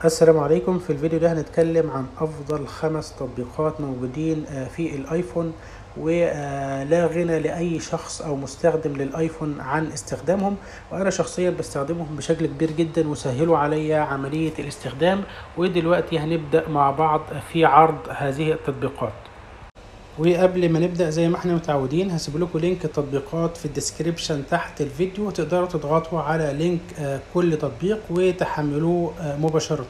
السلام عليكم في الفيديو ده هنتكلم عن افضل خمس تطبيقات موجودين آه، في الايفون ولا غنى لاي شخص او مستخدم للايفون عن استخدامهم وانا شخصيا بستخدمهم بشكل كبير جدا وسهلوا عليا عملية الاستخدام ودلوقتي هنبدأ مع بعض في عرض هذه التطبيقات وقبل ما نبدأ زي ما احنا متعودين هسيب لكم لينك التطبيقات في الديسكريبشن تحت الفيديو تقدروا تضغطوا على لينك آه، كل تطبيق وتحملوه آه، مباشرة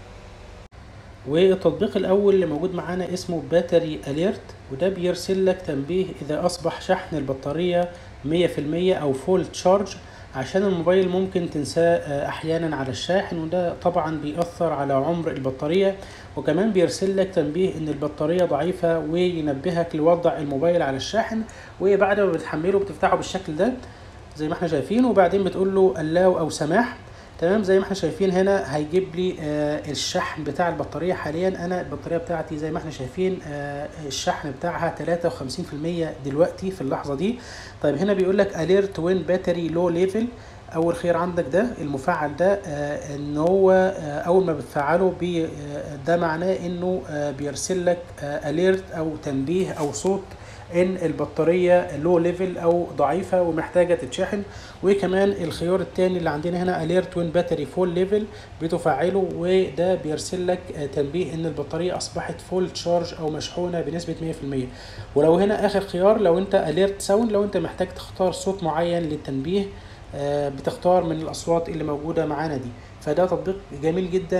والتطبيق الأول اللي موجود معانا اسمه باتري أليرت وده بيرسل لك تنبيه إذا أصبح شحن البطارية 100% أو فول تشارج عشان الموبايل ممكن تنساه آه، أحيانا على الشاحن وده طبعا بيأثر على عمر البطارية وكمان بيرسل لك تنبيه إن البطارية ضعيفة وينبهك لوضع الموبايل على الشاحن وبعد ما بتحمله بتفتحه بالشكل ده زي ما احنا شايفين وبعدين بتقول له allow أو سماح تمام زي ما احنا شايفين هنا هيجيب لي آه الشحن بتاع البطارية حاليا انا البطارية بتاعتي زي ما احنا شايفين آه الشحن بتاعها 53% دلوقتي في اللحظة دي طيب هنا بيقول لك alert when battery low level اول خير عندك ده المفعل ده آه ان هو آه اول ما بتفعله بي آه ده معناه انه آه بيرسل لك آه alert او تنبيه او صوت ان البطاريه لو ليفل او ضعيفه ومحتاجه تتشحن وكمان الخيار الثاني اللي عندنا هنا اليرت وين باتري فول ليفل بتفعله وده بيرسل لك آه، تنبيه ان البطاريه اصبحت فول تشارج او مشحونه بنسبه 100% ولو هنا اخر خيار لو انت اليرت ساوند لو انت محتاج تختار صوت معين للتنبيه آه، بتختار من الاصوات اللي موجوده معانا دي فده تطبيق جميل جدا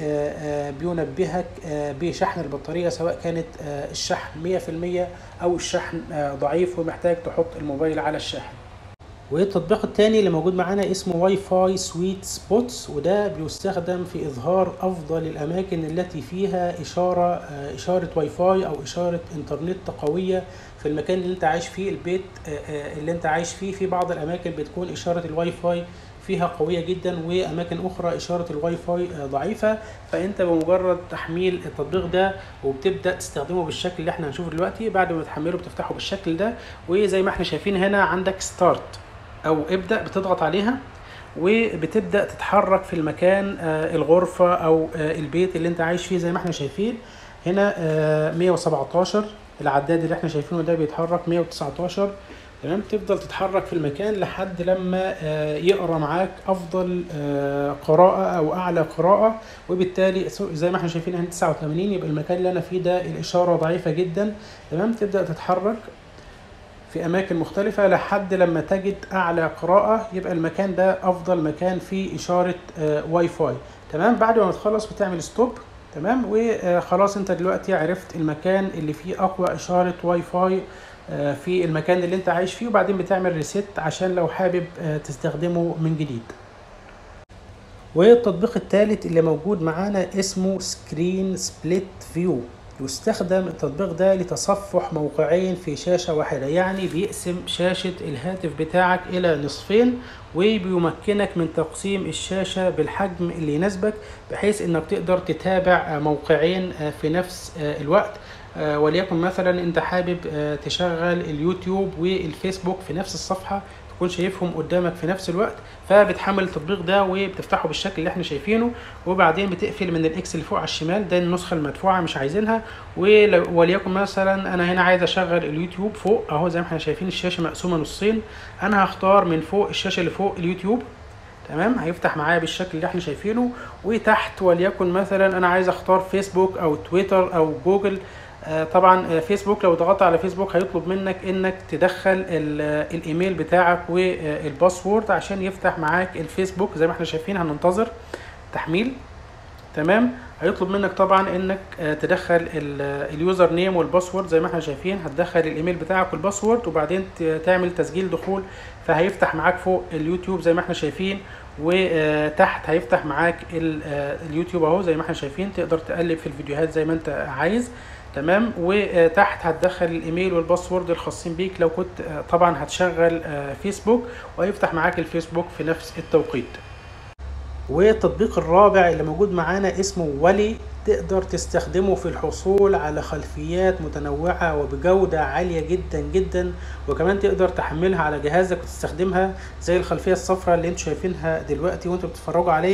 وبينبهك بشحن البطارية سواء كانت آه، الشحن 100% أو الشحن آه، ضعيف ومحتاج تحط الموبايل على الشاحن والتطبيق التاني اللي موجود معانا اسمه واي فاي سويت سبوتس وده بيستخدم في إظهار أفضل الأماكن التي فيها إشارة آه، إشارة واي فاي أو إشارة إنترنت قوية في المكان اللي أنت عايش فيه البيت آه، آه، اللي أنت عايش فيه في بعض الأماكن بتكون إشارة الواي فاي فيها قوية جدا وأماكن أخرى إشارة الواي فاي آه، ضعيفة فأنت بمجرد تحميل التطبيق ده وبتبدأ تستخدمه بالشكل اللي احنا هنشوفه دلوقتي بعد ما تحمله بتفتحه بالشكل ده وزي ما احنا شايفين هنا عندك ستارت او ابدأ بتضغط عليها وبتبدأ تتحرك في المكان آه، الغرفة او آه، البيت اللي انت عايش فيه زي ما احنا شايفين هنا آه، 117 العداد اللي احنا شايفينه ده بيتحرك 119 تمام تفضل تتحرك في المكان لحد لما آه، يقرا معاك افضل آه، قراءة او اعلى قراءة وبالتالي زي ما احنا شايفين هنا 89 يبقى المكان اللي انا فيه ده الاشارة ضعيفة جدا تمام تبدأ تتحرك في اماكن مختلفة لحد لما تجد اعلى قراءة يبقى المكان ده افضل مكان فيه اشارة آه، واي فاي تمام بعد ما تخلص بتعمل ستوب تمام وخلاص انت دلوقتي عرفت المكان اللي فيه اقوى اشارة واي فاي آه، في المكان اللي انت عايش فيه وبعدين بتعمل ريست عشان لو حابب آه، تستخدمه من جديد والتطبيق الثالث اللي موجود معانا اسمه سكرين سبليت فيو يستخدم التطبيق ده لتصفح موقعين في شاشة واحدة يعني بيقسم شاشة الهاتف بتاعك إلى نصفين وبيمكنك من تقسيم الشاشة بالحجم اللي يناسبك بحيث إنك تقدر تتابع موقعين في نفس الوقت آه، وليكن مثلا انت حابب آه، تشغل اليوتيوب والفيسبوك في نفس الصفحة تكون شايفهم قدامك في نفس الوقت فبتحمل التطبيق ده وبتفتحه بالشكل اللي احنا شايفينه وبعدين بتقفل من الاكس اللي فوق على الشمال ده النسخه المدفوعه مش عايزينها ولو- وليكن مثلا انا هنا عايز اشغل اليوتيوب فوق اهو زي ما احنا شايفين الشاشه مقسومه نصين انا هختار من فوق الشاشه اللي فوق اليوتيوب تمام هيفتح معايا بالشكل اللي احنا شايفينه وتحت وليكن مثلا انا عايز اختار فيسبوك او تويتر او جوجل آه، طبعا آه، فيسبوك لو ضغطت على فيسبوك هيطلب منك انك تدخل ال- آه، الايميل بتاعك والباسورد عشان يفتح معاك الفيسبوك زي ما احنا شايفين هننتظر تحميل تمام هيطلب منك طبعا انك آه، تدخل ال- آه، اليوزر نيم والباسورد زي ما احنا شايفين هتدخل الايميل بتاعك والباسورد وبعدين ت- تعمل تسجيل دخول فهيفتح معاك فوق اليوتيوب زي ما احنا شايفين وتحت هيفتح معاك ال- آه، اليوتيوب اهو زي ما احنا شايفين تقدر تقلب في الفيديوهات زي ما انت عايز تمام وتحت هتدخل الايميل والباسورد الخاصين بيك لو كنت آه، طبعا هتشغل آه، فيسبوك وهيفتح معاك الفيسبوك في نفس التوقيت والتطبيق الرابع اللي موجود معانا اسمه ولي تقدر تستخدمه في الحصول على خلفيات متنوعة وبجودة عالية جدا جدا وكمان تقدر تحملها على جهازك وتستخدمها زي الخلفية الصفراء اللي انتوا شايفينها دلوقتي وانتوا بتتفرجوا عليا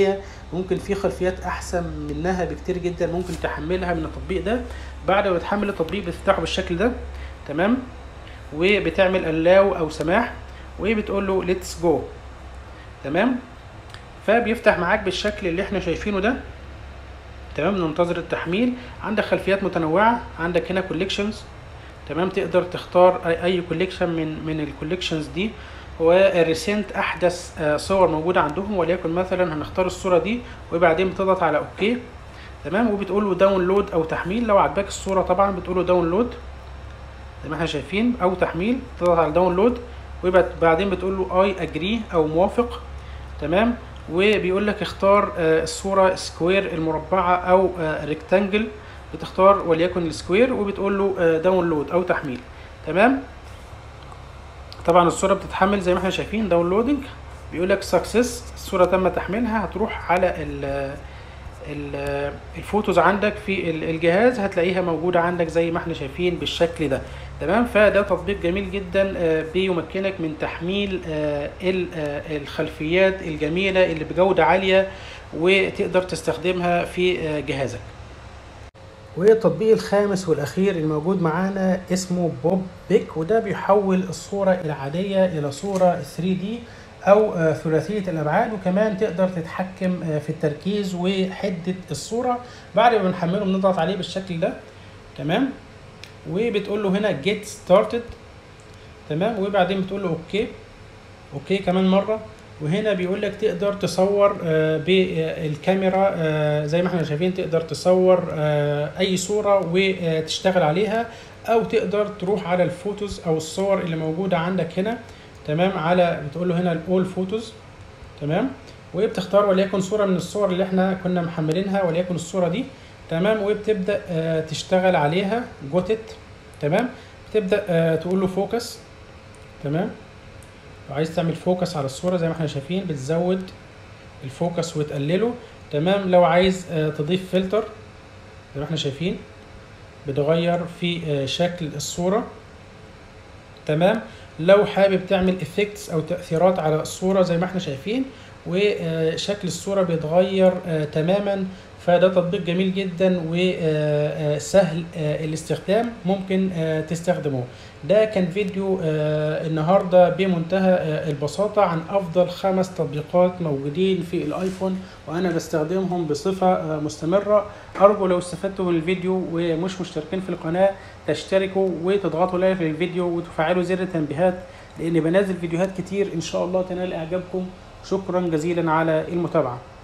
ممكن في خلفيات احسن منها بكتير جدا ممكن تحملها من التطبيق ده بعد ما تحمل التطبيق بتفتحه بالشكل ده تمام وبتعمل allow او سماح وبتقول له let's go تمام فبيفتح معاك بالشكل اللي احنا شايفينه ده تمام ننتظر التحميل عندك خلفيات متنوعة عندك هنا كوليكشنز تمام تقدر تختار اي كوليكشن من من الكوليكشنز دي وريسنت احدث صور موجوده عندهم وليكن مثلا هنختار الصوره دي وبعدين بتضغط على اوكي تمام وبتقول له داونلود او تحميل لو عجبك الصوره طبعا بتقول له داونلود زي ما احنا شايفين او تحميل تضغط على داونلود وبعدين بتقول له اي اجري او موافق تمام وبيقول لك اختار الصوره سكوير المربعه او ريكتانجل بتختار وليكن السكوير وبتقول له داونلود او تحميل تمام طبعا الصوره بتتحمل زي ما احنا شايفين داونلودنج بيقول لك سكسس الصوره تم تحميلها هتروح على ال الفوتوز عندك في الجهاز هتلاقيها موجوده عندك زي ما احنا شايفين بالشكل ده تمام فده تطبيق جميل جدا بيمكنك من تحميل الخلفيات الجميله اللي بجوده عاليه وتقدر تستخدمها في جهازك والتطبيق الخامس والاخير الموجود معانا اسمه بوب بيك وده بيحول الصوره العاديه الى صوره 3 دي او ثلاثيه الابعاد وكمان تقدر تتحكم في التركيز وحده الصوره بعد ما بنحمله بنضغط عليه بالشكل ده تمام وبتقول له هنا جيت ستارتد تمام وبعدين بتقول له اوكي اوكي كمان مره وهنا بيقول لك تقدر تصور بالكاميرا زي ما احنا شايفين تقدر تصور اي صوره وتشتغل عليها او تقدر تروح على الفوتوز او الصور اللي موجوده عندك هنا تمام على بتقول له هنا الاول فوتوز تمام وبتختار وليكن صوره من الصور اللي احنا كنا محملينها وليكن الصوره دي تمام وبتبدا تشتغل عليها جوتت تمام بتبدا تقول له فوكس تمام لو عايز تعمل فوكس على الصورة زي ما احنا شايفين بتزود الفوكس وتقلله تمام لو عايز تضيف فلتر زي ما احنا شايفين بتغير في شكل الصورة تمام لو حابب تعمل افكتس او تأثيرات على الصورة زي ما احنا شايفين وشكل الصورة بيتغير تماما فده تطبيق جميل جدا وسهل الاستخدام ممكن تستخدمه ده كان فيديو النهاردة بمنتهى البساطة عن أفضل خمس تطبيقات موجودين في الآيفون وأنا بستخدمهم بصفة مستمرة أرجو لو استفدتوا من الفيديو ومش مشتركين في القناة تشتركوا وتضغطوا لايك للفيديو وتفعلوا زر التنبيهات لأني بنزل فيديوهات كتير إن شاء الله تنال إعجابكم شكرا جزيلا على المتابعة